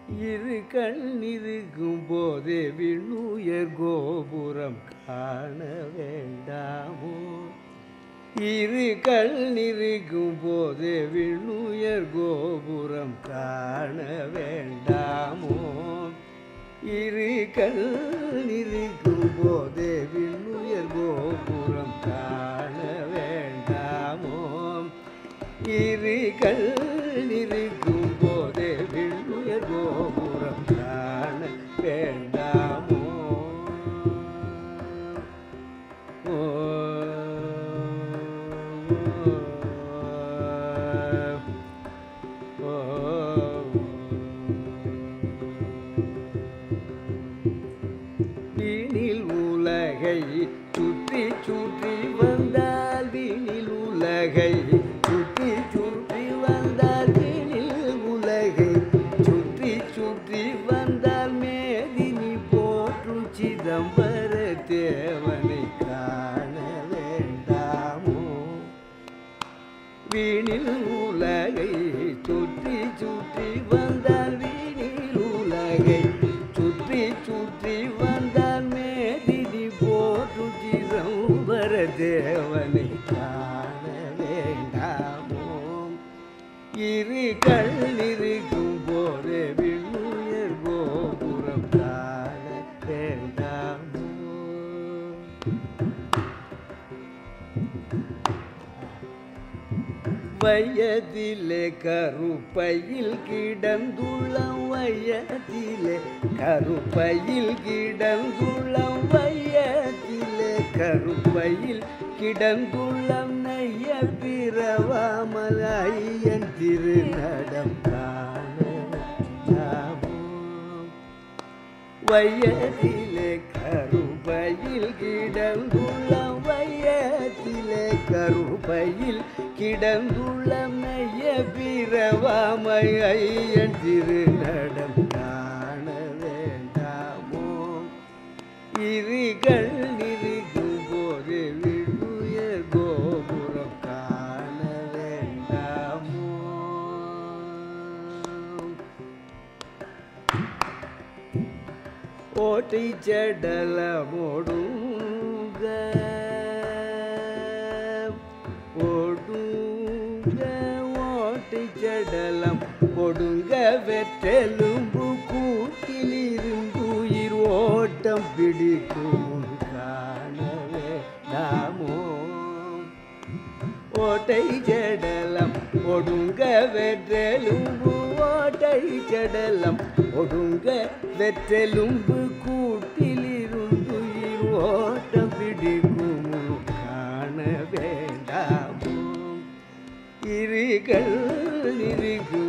இரு கண் இருக்கும் போதே விண்ணுயர் கோபுரம் காண வேண்டாமோ இரு கண் இருக்கும் போதே விண்ணுயர் கோபுரம் காண வேண்டாமோ இரு கண் இருக்கும் போதே விண்ணுயர் கோபுரம் காண வேண்டாமோ இரு கண் இருக்கும் போதே விண்ணுயர் கோபுரம் காண வேண்டாமோ ஓ வீணில் உலகை சுற்றி சுற்றி வந்தால் வீணில் உலகை சுற்றி சுற்றி வந்தால் வீணில் உலகை சுற்றி சுற்றி வந்தால் மேதினி போற்றும் சிதம்பர தேவனை காண வேண்டாமோ வீணில் உலகை சுற்றி சுற்றி வந்தால் வீணில் உலகை சுற்றி சுற்றி வந்தால் மேதினி போற்றும் சிதம்பர தேவனை காண வேண்டாமோ இரு கண் இருக்கும் போதே விண்ணுயர் கோபுரம் காண வேண்டாமோ வயதிலே கருப்பையில் கிடந்துள்ளம் வயதிலே கருப்பையில் கிடந்துள்ளம் வயதிலே கருப்பையில் கிடந்துள்ளம் நெய்ய பிறவாமல் ஐயன் திருநடம் காண வயதிலே கருப்பையில் கிடந்துள்ள வயதிலே கருப்பையில் கிடந்துள்ள மைய பிறவாமை ஐயன் திருநடம் காண வேண்டாமோ இரு கண் இருக்கும் போது விண்ணுயர் கோபுரம் காண வேண்டாமோ ஓட்டை ஜடலமோடுங்க ஓடுங்க ஓட்டை ஜடலம் கொடுங்க வெற்றெலும்பு கூட்டிலிருந்து உயிர் ஓட்டம் பிடிக்கும் காணவே நாமோ ஓட்டை ஜடலம் ஒடுங்க வெற்றெலும்பு ஓட்டை ஜடலம் ஒடுங்க வெற்றெலும்பு கூட்டிலிருந்து உயிர் ஓட்டம் பிடிக்கும் காண வேண்டாமோ இருகள் இருக்கும்